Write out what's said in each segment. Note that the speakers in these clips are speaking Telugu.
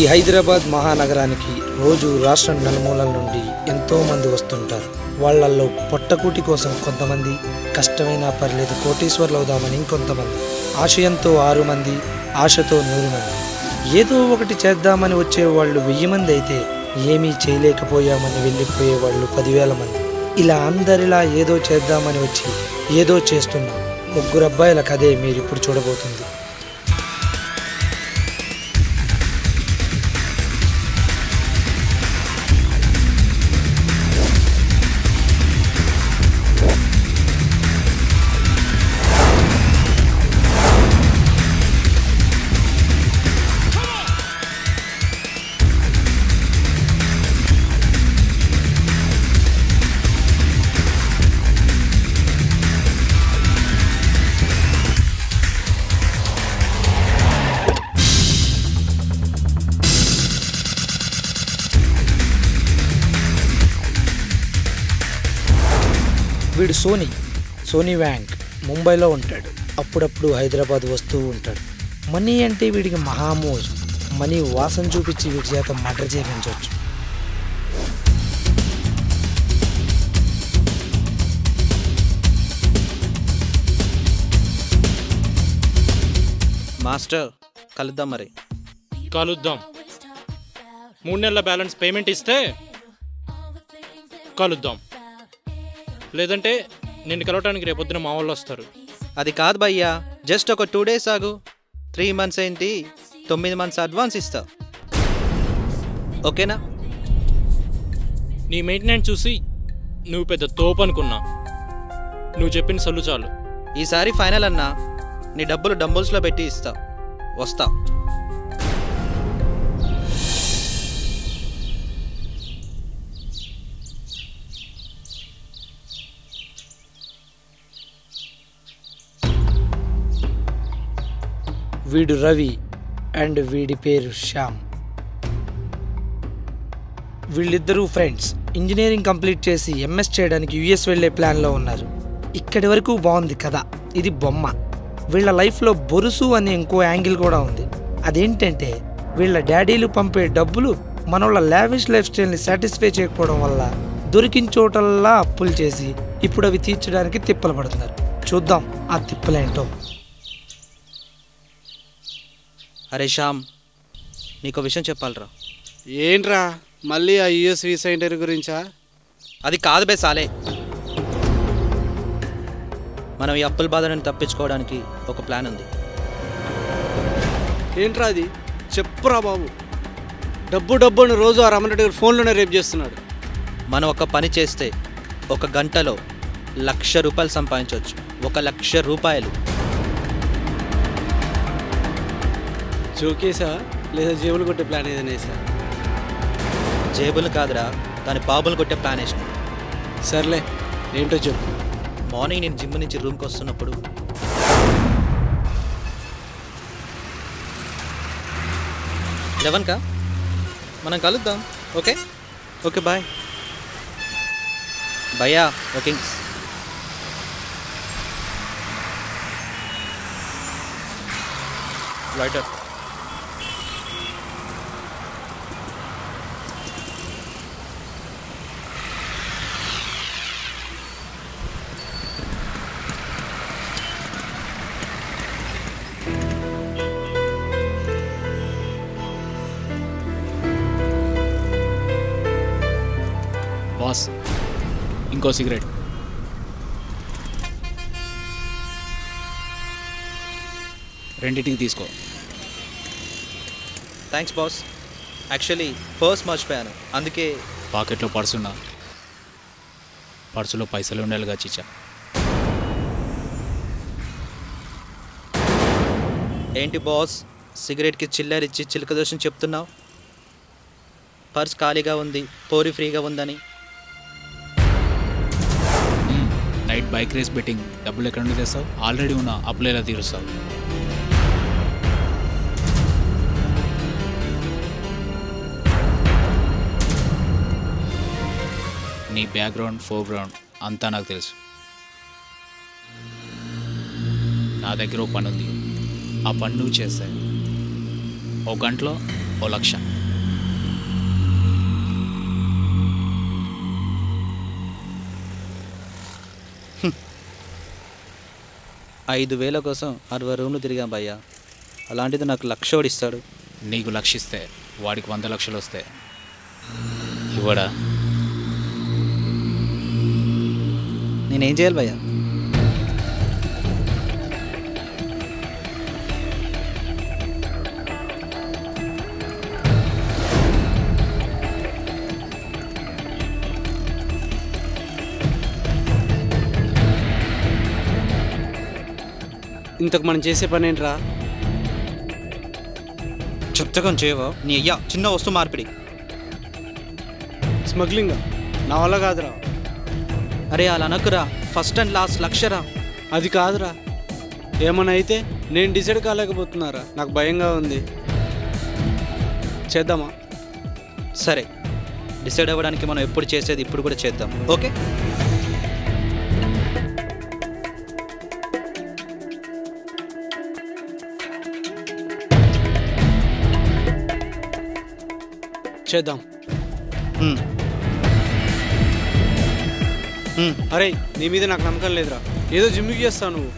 ఈ హైదరాబాద్ మహానగరానికి రోజు రాష్ట్రం నలుమూలల నుండి ఎంతో మంది వస్తుంటారు వాళ్ళల్లో పొట్టకూటి కోసం కొంతమంది కష్టమైనా పర్లేదు కోటీశ్వర్లు అవుదామని ఇంకొంతమంది ఆశయంతో ఆరు మంది ఆశతో నూరు మంది ఏదో ఒకటి చేద్దామని వచ్చే వాళ్ళు వెయ్యి మంది అయితే ఏమీ చేయలేకపోయామని వెళ్ళిపోయే వాళ్ళు పదివేల మంది ఇలా అందరిలా ఏదో చేద్దామని వచ్చి ఏదో చేస్తున్నాం ముగ్గురు అబ్బాయిల కథే మీరు ఇప్పుడు చూడబోతుంది వీడు సోనీ సోనీ వ్యాంక్ ముంబైలో ఉంటాడు అప్పుడప్పుడు హైదరాబాద్ వస్తూ ఉంటాడు మనీ అంటే వీడికి మహామోజు మనీ వాసన చూపించి వీడి చేత మర్డర్ చేయించవచ్చు మాస్టర్ కలుద్దాం మరి కలుద్దాం మూడు నెలల బ్యాలెన్స్ పేమెంట్ ఇస్తే కలుద్దాం లేదంటే నిన్ను కలవటానికి రేపొద్దున మా వాళ్ళు వస్తారు అది కాదు భయ్యా జస్ట్ ఒక టూ డేస్ ఆగు త్రీ మంత్స్ ఏంటి తొమ్మిది మంత్స్ అడ్వాన్స్ ఇస్తా ఓకేనా నీ మెయింటెనెన్స్ చూసి నువ్వు పెద్ద తోపు అనుకున్నా నువ్వు చెప్పిన సొల్లు చాలు ఈసారి ఫైనల్ అన్నా నీ డబ్బులు డంబుల్స్లో పెట్టి ఇస్తా వస్తా వీడు రవి అండ్ వీడి పేరు శ్యామ్ వీళ్ళిద్దరూ ఫ్రెండ్స్ ఇంజనీరింగ్ కంప్లీట్ చేసి ఎంఎస్ చేయడానికి యుఎస్ వెళ్ళే ప్లాన్లో ఉన్నారు ఇక్కడి వరకు బాగుంది కదా ఇది బొమ్మ వీళ్ళ లైఫ్లో బొరుసు అనే ఇంకో యాంగిల్ కూడా ఉంది అదేంటంటే వీళ్ళ డాడీలు పంపే డబ్బులు మనోళ్ళ లావిష్ లైఫ్ స్టైల్ని సాటిస్ఫై చేయకపోవడం వల్ల దొరికిన చోటల్లా అప్పులు చేసి ఇప్పుడు అవి తీర్చడానికి తిప్పలు పడుతున్నారు చూద్దాం ఆ తిప్పలేంటో అరే శ్యామ్ నీకు విషయం చెప్పాలరా ఏంట్రా మళ్ళీ ఆ యుఎస్ వీసా ఇంటర్వ్యూ గురించా అది కాదు బే సాలే మనం ఈ అప్పుల బాధ నుండి తప్పించుకోవడానికి ఒక ప్లాన్ ఉంది ఏంట్రా అది చెప్పురా బాబు డబ్బు డబ్బు అని రోజు ఆ రమణరెడ్డి గారు ఫోన్లోనే రేపు చేస్తున్నాడు మనం ఒక పని చేస్తే ఒక గంటలో లక్ష రూపాయలు సంపాదించవచ్చు ఒక లక్ష రూపాయలు జోకేసా లేదా జేబులు కొట్టే ప్లాన్ ఏదైనా వేసా జేబులు కాదురా దాని బాబులు కొట్టే ప్లాన్ వేసిన సర్లే ఏంటో చెప్పు మార్నింగ్ నేను జిమ్ నుంచి రూమ్కి వస్తున్నప్పుడు లెవెన్కా మనం కలుద్దాం ఓకే ఓకే బాయ్ భయ్యా ఓకే లైటర్ బాస్ ఇంకో సిగరెట్ రెండింటికి తీసుకో థ్యాంక్స్ బాస్ యాక్చువల్లీ పర్స్ మర్చిపోయాను అందుకే పాకెట్లో పర్సున్నా పర్సులో పైసలు ఉండాలిగా చిచ్చా ఏంటి బాస్ సిగరెట్కి చిల్లరిచ్చి చిలక దోషం చెప్తున్నావు పర్స్ ఖాళీగా ఉంది పోరి ఫ్రీగా ఉందని మ్మ్. నైట్ బైక్ రేస్ బెట్టింగ్ డబ్బులు ఎక్కడ నుండి తెస్తావు ఆల్రెడీ ఉన్న అప్పులు ఎలా తీరుస్తావు నీ బ్యాక్గ్రౌండ్ ఫోర్గ్రౌండ్ అంతా నాకు తెలుసు నా దగ్గర ఒక పని ఉంది ఆ పని నువ్వు చేస్తాయి ఒక గంటలో ఓ లక్ష ఐదు వేల కోసం అరవై రూమ్లు తిరిగాం భయ్యా అలాంటిది నాకు లక్ష ఇస్తాడు నీకు లక్షిస్తే వాడికి వంద లక్షలు వస్తాయి ఇవ్వడా నేనేం చేయాలి భయ్యా ఇంతకు మనం చేసే పని ఏంట్రా చెప్తకం చేయవా నీ అయ్యా చిన్న వస్తువు మార్పిడి స్మగ్లింగ్ నా వల్ల కాదురా అరే అలా అనకురా ఫస్ట్ అండ్ లాస్ట్ లక్షరా అది కాదురా ఏమన్నా అయితే నేను డిసైడ్ కాలేకపోతున్నారా నాకు భయంగా ఉంది చేద్దామా సరే డిసైడ్ అవ్వడానికి మనం ఎప్పుడు చేసేది ఇప్పుడు కూడా చేద్దాం ఓకే చేద్దాం హ్మ్. హ్మ్. అరే నీ మీద నాకు నమ్మకం లేదురా ఏదో జిమ్కి చేస్తావు నువ్వు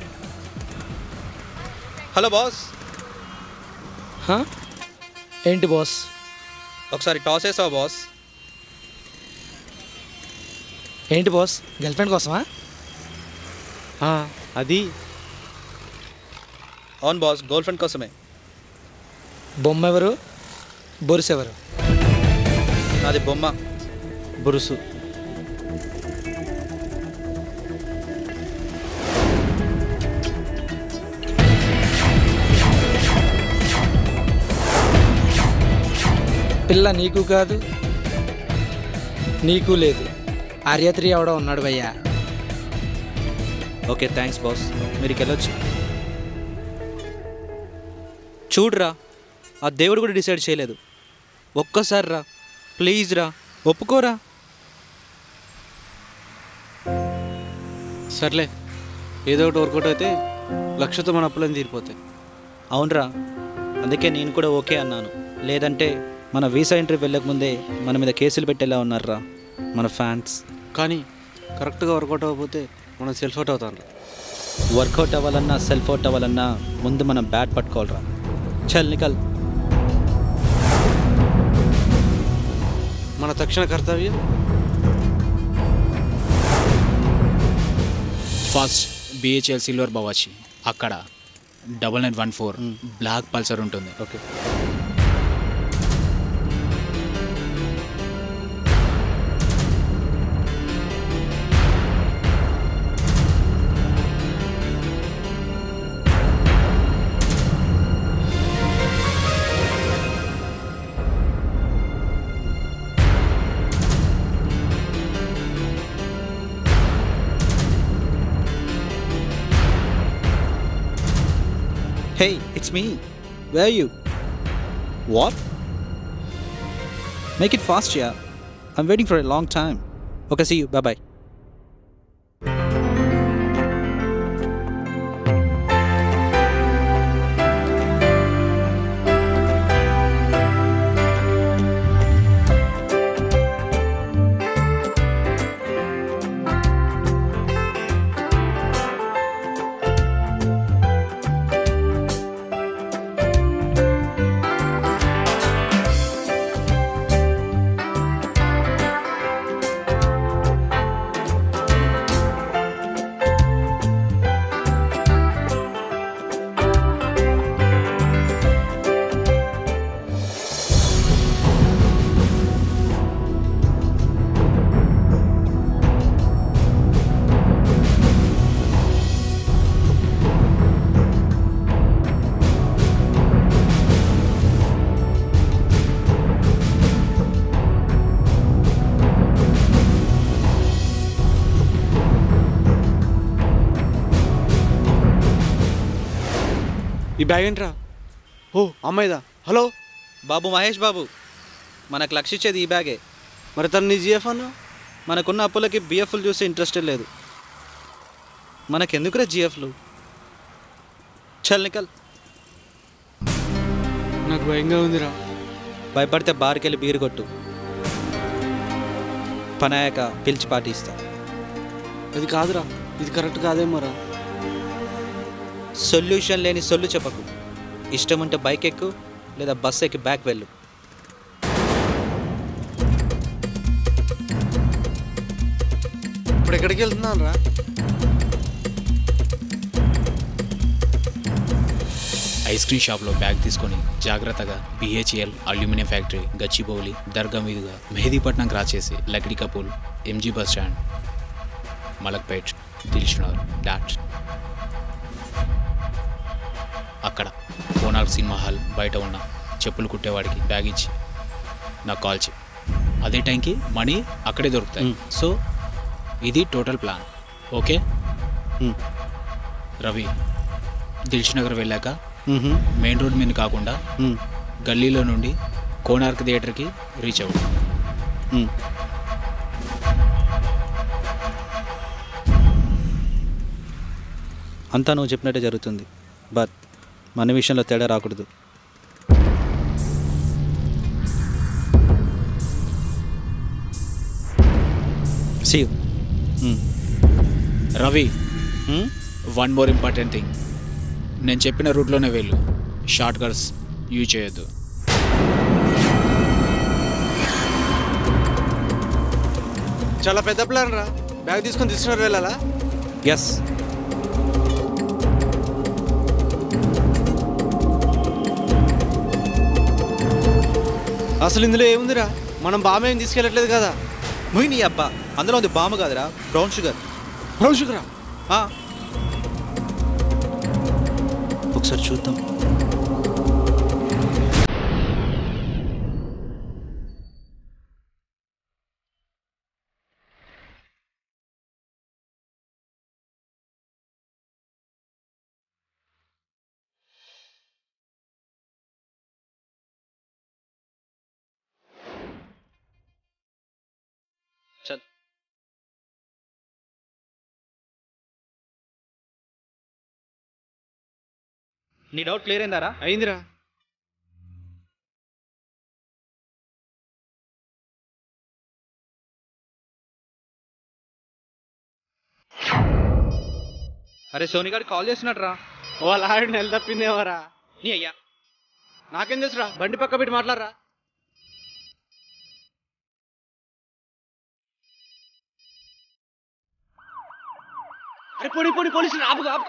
హలో బాస్ హా? ఏంటి బాస్ ఒకసారి టాస్ వేసావా బాస్ ఏంటి బాస్ గర్ల్ ఫ్రెండ్ కోసమా ఆ, అది అవును బాస్ గర్ల్ ఫ్రెండ్ కోసమే బొమ్మ ఎవరు బొరుసు ఎవరు నాది బొమ్మ బురుసు పిల్ల నీకు కాదు నీకు లేదు ఆర్యత్రి ఎవడో ఉన్నాడు భయ్యా ఓకే థ్యాంక్స్ బాస్ మీరు వెళ్ళొచ్చు చూడరా ఆ దేవుడు కూడా డిసైడ్ చేయలేదు ఒక్కసారి రా ప్లీజ్ రా ఒప్పుకోరా సర్లే ఏదో ఒకటి వర్కౌట్ అయితే లక్షతో మన అప్పులని తీరిపోతాయి అవునరా అందుకే నేను కూడా ఓకే అన్నాను లేదంటే మన వీసా ఎంట్రీ వెళ్ళకముందే మన మీద కేసులు పెట్టేలా ఉన్నారా మన ఫ్యాన్స్ కానీ కరెక్ట్గా వర్కౌట్ అవ్వకపోతే మనం సెల్ఫ్ అవుట్ అవుతాం వర్కౌట్ అవ్వాలన్నా సెల్ఫ్ అవుట్ అవ్వాలన్నా ముందు మనం బ్యాట్ పట్టుకోవాలరా చల్ నికల్ మన తక్షణ కర్తవ్యం ఫస్ట్ బిహెచ్ఎల్ సిల్వర్ బవాచి అక్కడ double nine one four black Pulsar ఉంటుంది okay Hey, it's me. Where are you? What? Make it fast, yeah. I'm waiting for a long time. Okay, see you. Bye bye. ఈ బ్యాగ్ ఏంట్రా ఓ అమ్మాయిదా హలో బాబు మహేష్ బాబు మనకు లక్షించేది ఈ బ్యాగే మరి తను నీ జిఎఫ్ అన్న మనకున్న అప్పులకి బిఎఫ్లు చూసి ఇంట్రెస్ట్ లేదు మనకెందుకురా జిఎఫ్లు చల్ నికల్ నాకు భయంగా ఉందిరా భయపడితే బార్కి వెళ్ళి బీరు కొట్టు పని అయ్యాక పిలిచి పార్టీ ఇస్తా అది కాదురా ఇది కరెక్ట్ కాదేమోరా సొల్యూషన్ లేని సొల్లు చెప్పకు ఇష్టం ఉంటే బైక్ ఎక్కు లేదా బస్ ఎక్కి బ్యాక్ వెళ్ళు ఇప్పుడు ఎక్కడికి వెళ్తున్నాను రా ఐస్ క్రీమ్ షాప్లో బ్యాగ్ తీసుకొని జాగ్రత్తగా BHEL aluminium factory Gachibowli Dargah మీదుగా మెహదీపట్నం క్రాస్ చేసి Lakdikapul MG bus stand Malakpet Dilsukhnagar డాట్ అక్కడ కోనార్క్ సినిమా హాల్ బయట ఉన్న చెప్పులు కుట్టేవాడికి బ్యాగ్ ఇచ్చి నాకు కాల్ చేయి అదే టైంకి మనీ అక్కడే దొరుకుతాయి మ్. సో ఇది టోటల్ ప్లాన్ ఓకే మ్. రవి దిల్షునగర్ వెళ్ళాక మ్హూ. మెయిన్ రోడ్ మీద కాకుండా మ్. గల్లీలో నుండి కోనార్క్ థియేటర్కి రీచ్ అవ్వు మ్. అంతా నువ్వు చెప్పినట్టే జరుగుతుంది బట్ మన విషయంలో తేడా రాకూడదు See you. మ్. రవి మ్? వన్ మోర్ ఇంపార్టెంట్ థింగ్ నేను చెప్పిన రూట్లోనే వెళ్ళు షార్ట్ కట్స్ యూజ్ చేయొద్దు చాలా పెద్ద ప్లాన్ రా బ్యాగ్ తీసుకొని తీసుకున్నారు వెళ్ళాలా ఎస్ అసలు ఇందులో ఏముందిరా మనం బామ్మ ఏం తీసుకెళ్ళట్లేదు కదా ముయ్ నీ అబ్బా అందులో ఉంది బాము కాదురా బ్రౌన్ షుగర్ బ్రౌన్ షుగరా ఆ. ఒకసారి చూద్దాం చల్ నీ డౌట్ క్లియర్ అయిందారా అయిందిరా అరే సోనిగాడు కాల్ చేస్తున్నాడు రా వాళ్ళ ఆవిడ నెల తప్పిందేవరా నీ అయ్యా నాకేం తెలుసురా బండి పక్క పెట్టి మాట్లాడరా అరే పోనీ పోనీ పోలీసులు ఆపుగా ఆపు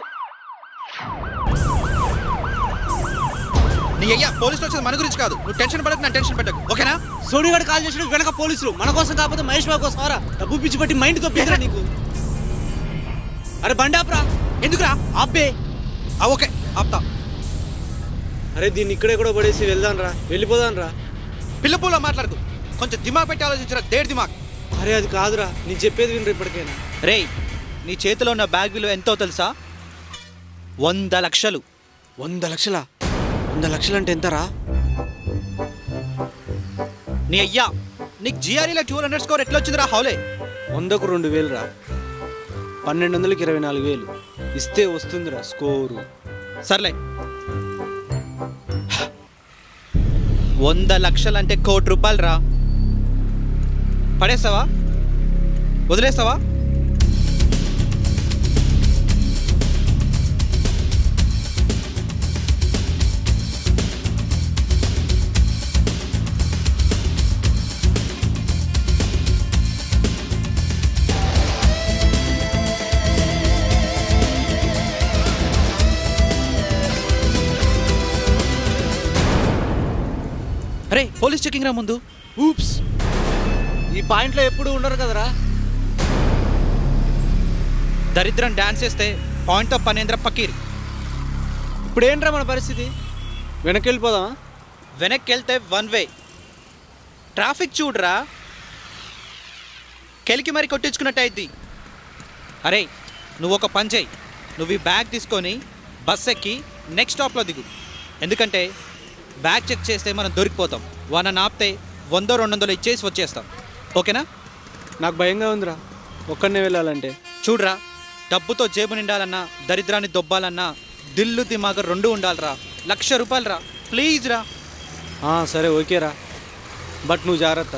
నీ అయ్యా పోలీసులు వచ్చేది మన గురించి కాదు నువ్వు టెన్షన్ పడకు నా టెన్షన్ పెట్టకు ఓకేనా సోనిగాడు కాల్ చేసిన వెనక పోలీసులు మన కోసం కాకపోతే మహేష్ బాబు కోసం రా డబ్బు పిచ్చి పట్టి మైండ్ తప్పిందిరా నీకు అరే బండి ఆపురా ఎందుకురా ఆపే ఆ, ఓకే ఆపుతా అరే దీన్ని ఇక్కడే కూడా పడేసి వెళ్దాం రా వెళ్ళిపోదాం రా పిల్ల పూల మాట్లాడదు కొంచెం దిమాగ్ పెట్టి ఆలోచించరా దేడు దిమాగ్ అరే అది కాదురా నేను చెప్పేది వినరు ఇప్పటికైనా రేయ్ నీ చేతిలో ఉన్న బ్యాగ్ విలువ ఎంతో తెలుసా వంద లక్షలు వంద లక్షల వంద లక్షలు అంటే ఎంతరా నీ అయ్యా నీకు జిఆర్ఈలో టూ హండ్రెడ్ స్కోర్ ఎట్లా వచ్చిందిరా హౌలే వందకు రెండు వేలు రా పన్నెండు వందలకి ఇరవై నాలుగు వేలు ఇస్తే వస్తుందిరా స్కోరు సర్లే వంద లక్షలంటే కోటి రూపాయలు రా పడేస్తావా వదిలేస్తావా అరే పోలీస్ చెకింగ్ రా ముందు ఊప్స్ ఈ పాయింట్లో ఎప్పుడు ఉండరు కదరా దరిద్రం డాన్స్ చేస్తే పాయింట్ ఆఫ్ పనేంద్ర పకీర్ ఇప్పుడు ఏంట్రా మన పరిస్థితి వెనక్కి వెళ్ళిపోదామా వెనక్కి వెళ్తే వన్ వే ట్రాఫిక్ చూడరా కెలికి మరి కొట్టించుకున్నట్టు అయింది అరే నువ్వు ఒక పని చేయి నువ్వు ఈ బ్యాగ్ తీసుకొని బస్ ఎక్కి నెక్స్ట్ స్టాప్లో దిగు ఎందుకంటే బ్యాగ్ చెక్ చేస్తే మనం దొరికిపోతాం వాళ్ళని ఆపితే వందో రెండు వందలు ఇచ్చేసి వచ్చేస్తాం ఓకేనా నాకు భయంగా ఉందిరా ఒక్కడనే వెళ్ళాలంటే చూడరా డబ్బుతో జేబు నిండాలన్నా దరిద్రాన్ని దొబ్బాలన్నా దిల్లు దిమాగ రెండు ఉండాలిరా లక్ష రూపాయలు రా ప్లీజ్ రా ఆ, సరే ఓకేరా బట్ నువ్వు జాగ్రత్త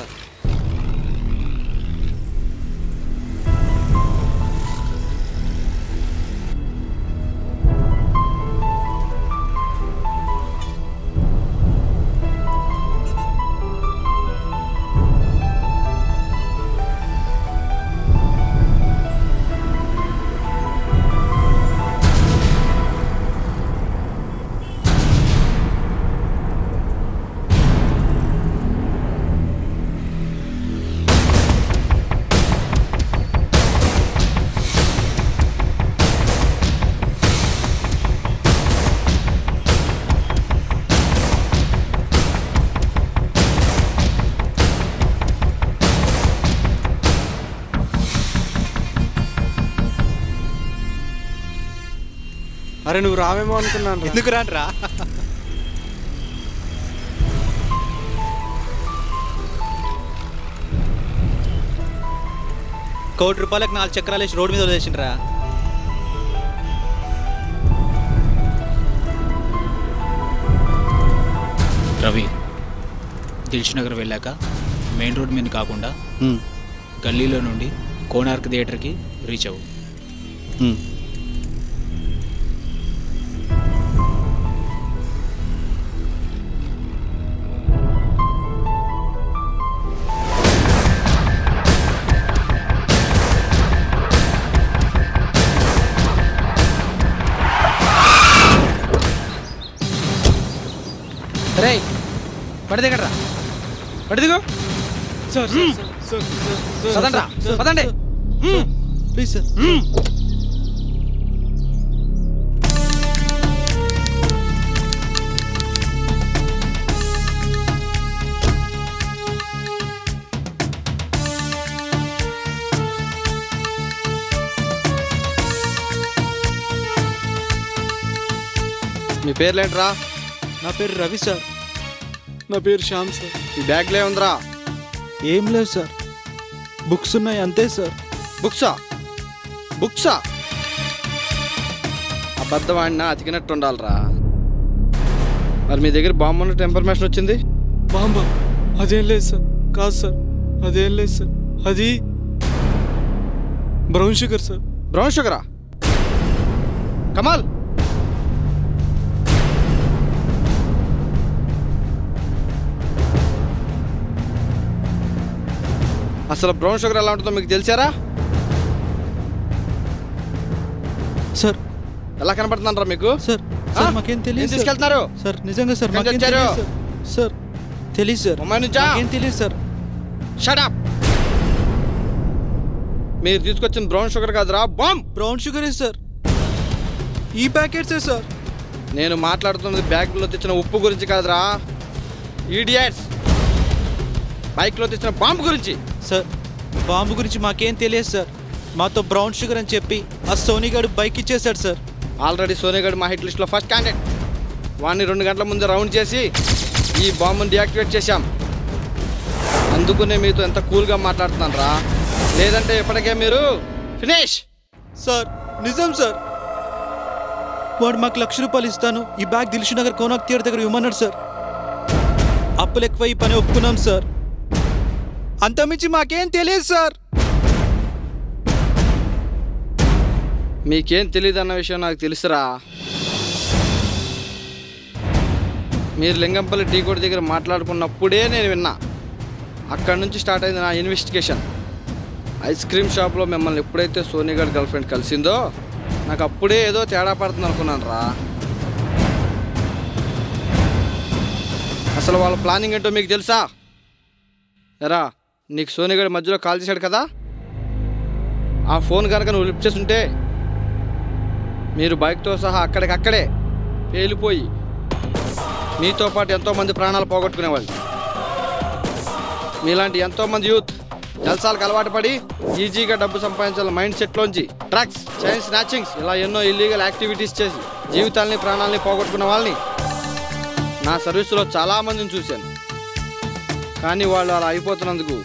అరే నువ్వు రావేమో అనుకున్నాను రా. ఎందుకు రానరా కోటి రూపాయలకు నాలుగు చక్రాలు వేసి రోడ్డు మీద వదిలేసిండ్రా రవి దిల్ష్ నగర్ వెళ్ళాక మెయిన్ రోడ్ మీద కాకుండా ఉమ్, గల్లీలో నుండి కోనార్క్ థియేటర్కి రీచ్ అవ్వు ఉమ్. రే పడి దిగడరా పడి దిగు sir sir, sir, sir, sir, పదండ్రా సార్, పదండి ప్లీజ్ సార్ మీ పేర్లేంట్రా నా పేరు రవి సార్ నా పేరు శ్యామ్ సార్ ఈ బ్యాగ్లే ఉందిరా ఏం లేదు సార్ బుక్స్ ఉన్నాయి అంతే సార్ బుక్సా బుక్సా అబద్ధం ఆడినా అతికినట్టు ఉండాలిరా మరి మీ దగ్గర బాంబు ఉన్నట్టు ఇన్ఫర్మేషన్ వచ్చింది బాంబా అదేం లేదు సార్ కాదు సార్ అదేం లేదు సార్ అది బ్రౌన్ షుగర్ సార్ బ్రౌన్ షుగరా కమాల్ అసలు బ్రౌన్ షుగర్ ఎలా ఉంటుందో మీకు తెలిసారా సార్ ఎలా కనపడుతుందంటారా మీకు సార్ ఆ? సార్ మాకేం ఏం తెలియదు సార్. తీసుకెళ్తున్నారు సార్ నిజంగా సార్ ఎక్కడి మాకేం నుంచి తెలియదు వచ్చారు? సార్ సార్ తెలియదు సార్ ముంబై నుంచా మాకేం తెలియదు సార్ షడప్ మీరు తీసుకొచ్చిన బ్రౌన్ షుగర్ కాదురా బాంబ్ బ్రౌన్ షుగరే సార్ ఈ ప్యాకెట్సే సార్ నేను మాట్లాడుతున్నది బ్యాగ్లో తెచ్చిన ఉప్పు గురించి కాదురా ఈడియట్స్ బైక్లో తెచ్చిన బాంబు గురించి సార్ బాంబు గురించి మాకేం తెలియదు సార్ మాతో బ్రౌన్ షుగర్ అని చెప్పి ఆ సోనీ గారు బైక్ ఇచ్చేశాడు సార్ ఆల్రెడీ సోనిగఢ్ మా హిట్ లిస్ట్లో ఫస్ట్ క్యాండిడేట్ వాడిని రెండు గంటల ముందు రౌండ్ చేసి ఈ బాంబుని డియాక్టివేట్ చేశాం అందుకునే మీతో ఎంత కూల్గా మాట్లాడుతున్నాను రా లేదంటే ఇప్పటికే మీరు ఫినిష్ సార్ నిజం సార్ వాడు మాకు లక్ష రూపాయలు ఇస్తాను ఈ bag Dilsukhnagar Konark theatre దగ్గర ఇవ్వమన్నాడు సార్ అప్పులు ఎక్కువ ఈ పని ఒప్పుకున్నాం సార్ అంతమించి మాకేం తెలియదు సార్ మీకేం తెలియదు అన్న విషయం నాకు తెలుసురా మీరు లింగంపల్లి టీ కోటి దగ్గర మాట్లాడుకున్నప్పుడే నేను విన్నా అక్కడి నుంచి స్టార్ట్ అయింది నా ఇన్వెస్టిగేషన్ ఐస్ క్రీమ్ షాప్లో మిమ్మల్ని ఎప్పుడైతే సోనిగఢ్ గర్ల్ ఫ్రెండ్ కలిసిందో నాకు అప్పుడే ఏదో తేడా పడుతుంది అనుకున్నాను రా అసలు వాళ్ళ ప్లానింగ్ ఏంటో మీకు తెలుసా ఎరా నీకు సోనిగఢ్ మధ్యలో కాల్ చేశాడు కదా ఆ ఫోన్ కనుక నువ్వు లిఫ్ట్ చేసి ఉంటే మీరు బైక్తో సహా అక్కడికక్కడే పేలిపోయి మీతో పాటు ఎంతోమంది ప్రాణాలు పోగొట్టుకునేవాళ్ళు మీలాంటి ఎంతోమంది యూత్ జల్సాలకు అలవాటు పడి ఈజీగా డబ్బు సంపాదించాల మైండ్ సెట్లోంచి డ్రగ్స్ చైన్ స్నాచింగ్స్ ఇలా ఎన్నో ఇల్లీగల్ యాక్టివిటీస్ చేసి జీవితాల్ని ప్రాణాలని పోగొట్టుకున్న వాళ్ళని నా సర్వీసులో చాలామందిని చూశాను కానీ వాళ్ళు అలా అయిపోతున్నందుకు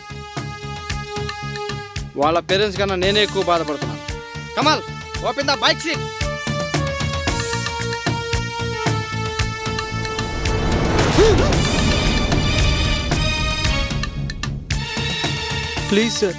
వాళ్ళ పేరెంట్స్ కన్నా నేనే ఎక్కువ బాధపడుతున్నాను Kamal open the bike seat please sir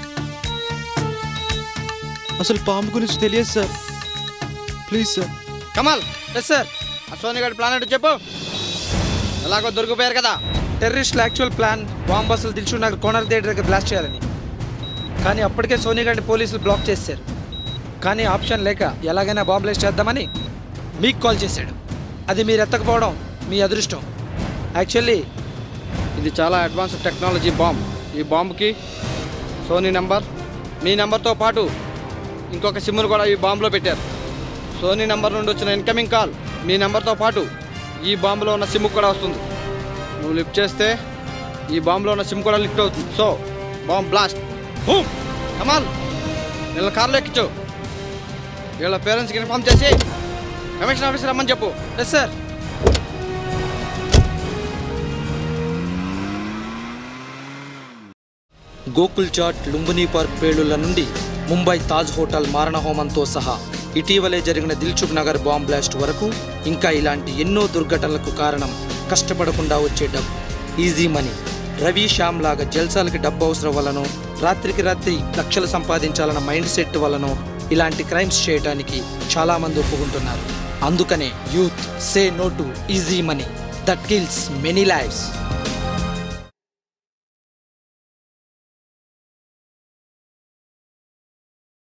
అసలు పాము గురించి తెలియదు sir please sir Kamal yes sir ఆ సోనిగాడి ప్లాన్ ఏంటో చెప్పు ఎలాగో దొరికిపోయారు కదా టెర్రరిస్టుల యాక్చువల్ ప్లాన్ బాంబ్ బస్సులు దిల్చు నగర్ కోనర్ థియేటర్ దగ్గర బ్లాస్ట్ చేయాలని కానీ అప్పటికే సోనియా గారిని పోలీసులు బ్లాక్ చేశారు కానీ ఆప్షన్ లేక ఎలాగైనా బాంబ్ బ్లాస్ట్ చేద్దామని మీకు కాల్ చేశాడు అది మీరు ఎత్తకపోవడం మీ అదృష్టం యాక్చువల్లీ ఇది చాలా అడ్వాన్స్ టెక్నాలజీ బాంబ్ ఈ బాంబుకి సోనీ నెంబర్ మీ నెంబర్తో పాటు ఇంకొక సిమ్ను కూడా ఈ బాంబులో పెట్టారు సోనీ నెంబర్ నుండి వచ్చిన ఇన్కమింగ్ కాల్ మీ నెంబర్తో పాటు ఈ బాంబులో ఉన్న సిమ్ కూడా వస్తుంది నువ్వు లిఫ్ట్ చేస్తే ఈ బాంబులో ఉన్న సిమ్ కూడా లిఫ్ట్ అవుతుంది so bomb blast boom Kamal వీళ్ళ కార్లో ఎక్కించు వీళ్ళ పేరెంట్స్కి ఇన్ఫామ్ చేసి కమిషన్ ఆఫీసర్ రమ్మని చెప్పు yes sir Gokul chat Lumbini park పేలుళ్ల నుండి ముంబై తాజ్ హోటల్ మారణహోమంతో సహా ఇటీవలే జరిగిన దిల్చుక్ నగర్ బాంబ్ బ్లాస్ట్ వరకు ఇంకా ఇలాంటి ఎన్నో దుర్ఘటనలకు కారణం కష్టపడకుండా వచ్చే డబ్బు ఈజీ మనీ రవి శ్యామ్ లాగా జల్సాలకి డబ్బు అవసరం వలనో రాత్రికి రాత్రి లక్షలు సంపాదించాలన్న మైండ్ సెట్ వలనో ఇలాంటి క్రైమ్స్ చేయడానికి చాలా మంది ఒప్పుకుంటున్నారు అందుకనే youth say no to easy money that kills many lifes